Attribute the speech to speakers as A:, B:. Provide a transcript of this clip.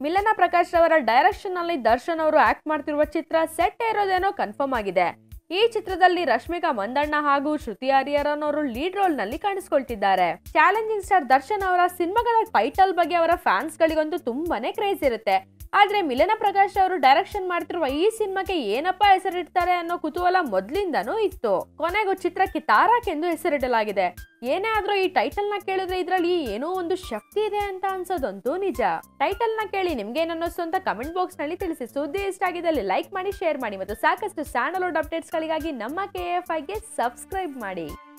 A: ಮಿಲನ ಪ್ರಕಾಶ್ ರವರ ಡೈರೆಕ್ಷನ್ ನಲ್ಲಿ ದರ್ಶನ್ ಅವರು ಆಕ್ಟ್ ಮಾಡ್ತಿರುವ ಚಿತ್ರ ಸೆಟ್ ಇರೋದೇನೋ ಕನ್ಫರ್ಮ್ ಆಗಿದೆ ಈ ಚಿತ್ರದಲ್ಲಿ ರಶ್ಮಿಕಾ ಮಂದಣ್ಣ ಹಾಗೂ ಶ್ರುತಿ ಹರಿಹರನ್ ಅವರು ಲೀಡ್ ರೋಲ್ ನಲ್ಲಿ ಕಾಣಿಸ್ಕೊಳ್ತಿದ್ದಾರೆ ಚಾಲೆಂಜಿಂಗ್ ಸ್ಟಾರ್ ದರ್ಶನ್ ಅವರ ಸಿನಿಮಾಗಳ ಟೈಟಲ್ ಬಗ್ಗೆ ಅವರ ಫ್ಯಾನ್ಸ್ ಗಳಿಗಂತೂ ತುಂಬಾನೇ ಕ್ರೇಜ್ ಇರುತ್ತೆ ಆದ್ರೆ ಮಿಲನ ಪ್ರಕಾಶ್ ಅವರು ಡೈರೆಕ್ಷನ್ ಮಾಡ್ತಿರುವ ಈ ಸಿನಿಮಾಕ್ಕೆ ಏನಪ್ಪಾ ಹೆಸರಿಡ್ತಾರೆ ಅನ್ನೋ ಕುತೂಹಲ ಮೊದ್ಲಿಂದನೂ ಇತ್ತು ಕೊನೆಗೂ ಚಿತ್ರಕ್ಕೆ ತಾರಾಕ್ ಎಂದು ಹೆಸರಿಡಲಾಗಿದೆ ಏನೇ ಆದ್ರೂ ಈ ಟೈಟಲ್ ನ ಕೇಳಿದ್ರೆ ಇದ್ರಲ್ಲಿ ಏನೋ ಒಂದು ಶಕ್ತಿ ಇದೆ ಅಂತ ಅನ್ಸೋದಂತೂ ನಿಜ ಟೈಟಲ್ ನ ಕೇಳಿ ನಿಮ್ಗೆ ಅನ್ನಿಸ್ತು ಅಂತ ಕಮೆಂಟ್ ಬಾಕ್ಸ್ ನಲ್ಲಿ ತಿಳಿಸಿ ಸುದ್ದಿ ಇಷ್ಟ ಆಗಿದ್ದಲ್ಲಿ ಲೈಕ್ ಮಾಡಿ ಶೇರ್ ಮಾಡಿ ಮತ್ತು ಸಾಕಷ್ಟು ಸ್ಯಾಂಡಲ್ವುಡ್ ಅಪ್ಡೇಟ್ಸ್ ಗಳಿಗಾಗಿ ನಮ್ಮ ಕೆ ಎಫ್ ಐಗೆ ಸಬ್ಸ್ಕ್ರೈಬ್ ಮಾಡಿ